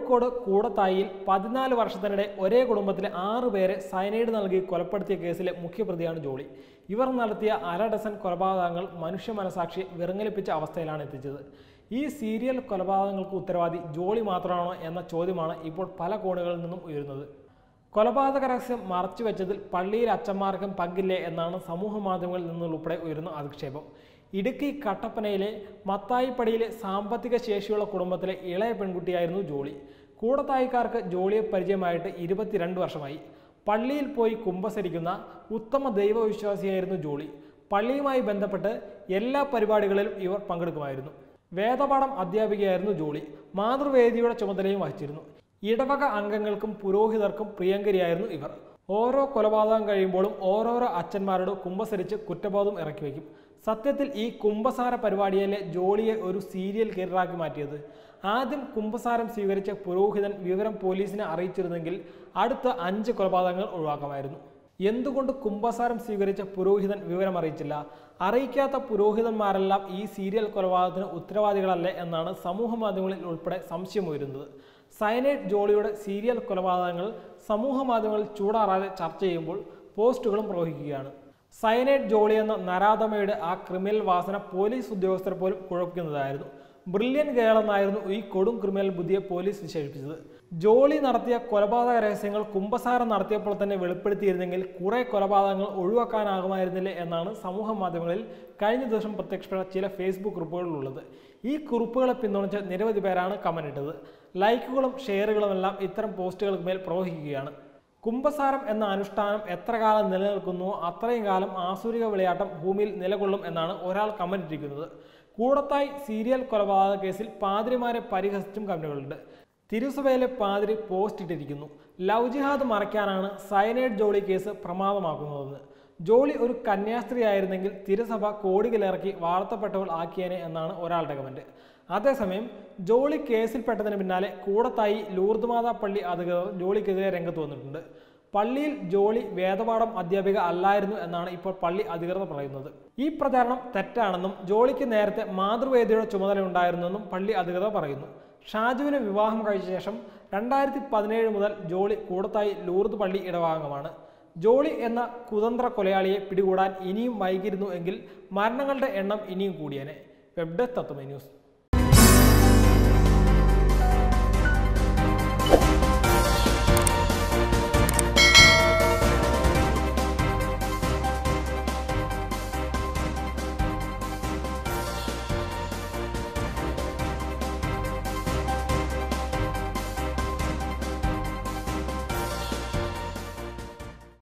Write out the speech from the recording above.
കോഴിക്കോട് കൂടത്തായിയിൽ പതിനാല് വർഷത്തിനിടെ ഒരേ കുടുംബത്തിലെ ആറ് പേരെ സയനൈഡ് നൽകി കൊലപ്പെടുത്തിയ കേസിലെ മുഖ്യപ്രതിയാണ് ജോളി ഇവർ നടത്തിയ അര ഡസൻ കൊലപാതകങ്ങൾ മനുഷ്യ മനസാക്ഷിയെ വിറങ്ങലിപ്പിച്ച അവസ്ഥയിലാണ് എത്തിച്ചത് ഈ സീരിയൽ കൊലപാതകങ്ങൾക്ക് ഉത്തരവാദി ജോളി മാത്രമാണോ എന്ന ചോദ്യമാണ് ഇപ്പോൾ പല കോണുകളിൽ നിന്നും ഉയരുന്നത് കൊലപാതക രഹസ്യം മറച്ചുവെച്ചതിൽ പള്ളിയിൽ അച്ഛന്മാർക്കും പങ്കില്ലേ എന്നാണ് സമൂഹ മാധ്യമങ്ങളിൽ നിന്നുൾപ്പെടെ ഉയരുന്ന അധിക്ഷേപം ഇടുക്കി കട്ടപ്പനയിലെ മത്തായിപ്പടിയിലെ സാമ്പത്തിക ശേഷിയുള്ള കുടുംബത്തിലെ ഇളയ പെൺകുട്ടിയായിരുന്നു ജോളി കൂടത്തായിക്കാർക്ക് ജോളിയെ പരിചയമായിട്ട് ഇരുപത്തിരണ്ട് വർഷമായി പള്ളിയിൽ പോയി കുമ്പസരിക്കുന്ന ഉത്തമ ദൈവവിശ്വാസിയായിരുന്നു ജോളി പള്ളിയുമായി ബന്ധപ്പെട്ട് എല്ലാ പരിപാടികളിലും ഇവർ പങ്കെടുക്കുമായിരുന്നു വേദപാഠം അധ്യാപികയായിരുന്നു ജോളി മാതൃവേദിയുടെ ചുമതലയും വഹിച്ചിരുന്നു ഇടവക അംഗങ്ങൾക്കും പുരോഹിതർക്കും പ്രിയങ്കരിയായിരുന്നു ഇവർ ഓരോ കൊലപാതകം കഴിയുമ്പോഴും ഓരോരോ അച്ഛന്മാരോട് കുമ്പസരിച്ച് കുറ്റബോധം ഇറക്കി വയ്ക്കും സത്യത്തിൽ ഈ കുംഭസാര പരിപാടിയിലെ ജോളിയെ ഒരു സീരിയൽ കിരീടാക്കി മാറ്റിയത് ആദ്യം കുംഭസാരം സ്വീകരിച്ച പുരോഹിതൻ വിവരം പോലീസിനെ അറിയിച്ചിരുന്നെങ്കിൽ അടുത്ത അഞ്ച് കൊലപാതകങ്ങൾ ഒഴിവാക്കാമായിരുന്നു എന്തുകൊണ്ട് കുംഭസാരം സ്വീകരിച്ച പുരോഹിതൻ വിവരം അറിയിച്ചില്ല അറിയിക്കാത്ത പുരോഹിതന്മാരെല്ലാം ഈ സീരിയൽ കൊലപാതകത്തിന് ഉത്തരവാദികളല്ലേ എന്നാണ് സമൂഹ മാധ്യമങ്ങളിൽ ഉൾപ്പെടെ സംശയമുയരുന്നത് സയനൈഡ് ജോളിയുടെ സീരിയൽ കൊലപാതകങ്ങൾ സമൂഹ മാധ്യമങ്ങളിൽ ചൂടാറാതെ ചർച്ച ചെയ്യുമ്പോൾ പോസ്റ്റുകളും പ്രവഹിക്കുകയാണ് സയനൈഡ് ജോളി എന്ന നരാധമയുടെ ആ ക്രിമിനൽ വാസന പോലീസ് ഉദ്യോഗസ്ഥർ പോലും കുഴപ്പിക്കുന്നതായിരുന്നു ബ്രില്യൻ ഗേൾ എന്നായിരുന്നു ഈ കൊടും ക്രിമിനൽ ബുദ്ധിയെ പോലീസ് വിശേഷിപ്പിച്ചത് ജോളി നടത്തിയ കൊലപാതക രഹസ്യങ്ങൾ കുംഭസാരം നടത്തിയപ്പോൾ തന്നെ വെളിപ്പെടുത്തിയിരുന്നെങ്കിൽ കുറെ കൊലപാതകങ്ങൾ ഒഴിവാക്കാനാകുമായിരുന്നില്ലേ എന്നാണ് സമൂഹ മാധ്യമങ്ങളിൽ കഴിഞ്ഞ ദിവസം പ്രത്യക്ഷപ്പെട്ട ചില ഫേസ്ബുക്ക് കുറിപ്പുകളിലുള്ളത് ഈ കുറിപ്പുകളെ പിന്തുണച്ച് നിരവധി പേരാണ് കമന്റ് ഇട്ടത് ലൈക്കുകളും ഷെയറുകളും എല്ലാം ഇത്തരം പോസ്റ്റുകൾക്ക് മേൽ പ്രവഹിക്കുകയാണ് കുംഭസാരം എന്ന അനുഷ്ഠാനം എത്ര കാലം നിലനിൽക്കുന്നുവോ അത്രയും കാലം ആസുരിക വിളയാട്ടം ഭൂമിയിൽ നിലകൊള്ളും എന്നാണ് ഒരാൾ കമന്റ് ഇട്ടിരിക്കുന്നത് കൂടത്തായി സീരിയൽ കൊലപാതക കേസിൽ പാതിരിമാരെ പരിഹസിച്ചും കമന്റുകളുണ്ട് തിരുസഭയിലെ പാതിരി പോസ്റ്റ് ഇട്ടിരിക്കുന്നു ലവ് ജിഹാദ് മറയ്ക്കാനാണ് സയനൈഡ് ജോളി കേസ് പ്രമാദമാക്കുന്നതെന്ന് ജോളി ഒരു കന്യാസ്ത്രീ ആയിരുന്നെങ്കിൽ തിരുസഭ കോടികളിറക്കി വാഴ്ത്തപ്പെട്ടവൾ ആക്കിയേനെ എന്നാണ് ഒരാളുടെ കമന്റ് അതേസമയം ജോളി കേസിൽപ്പെട്ടതിന് പിന്നാലെ കൂടത്തായി ലൂർദ് മാതാ പള്ളി അധികൃതർ ജോളിക്കെതിരെ രംഗത്ത് വന്നിട്ടുണ്ട് പള്ളിയിൽ ജോളി വേദപാഠം അധ്യാപിക അല്ലായിരുന്നു എന്നാണ് ഇപ്പോൾ പള്ളി അധികൃതർ പറയുന്നത് ഈ പ്രചാരണം തെറ്റാണെന്നും ജോളിക്ക് നേരത്തെ മാതൃവേദിയുടെ ചുമതല ഉണ്ടായിരുന്നെന്നും പള്ളി അധികൃതർ പറയുന്നു ഷാജുവിന് വിവാഹം കഴിച്ച ശേഷം രണ്ടായിരത്തി പതിനേഴ് മുതൽ ജോളി കൂടത്തായി ലൂർദ് പള്ളി ഇടവാംഗമാണ് ജോളി എന്ന കുതന്ത്ര കൊലയാളിയെ പിടികൂടാൻ ഇനിയും വൈകിരുന്നു എങ്കിൽ മരണങ്ങളുടെ എണ്ണം ഇനിയും കൂടിയേനെ വെബ് ഡെസ്ക് തത്വമേ ന്യൂസ്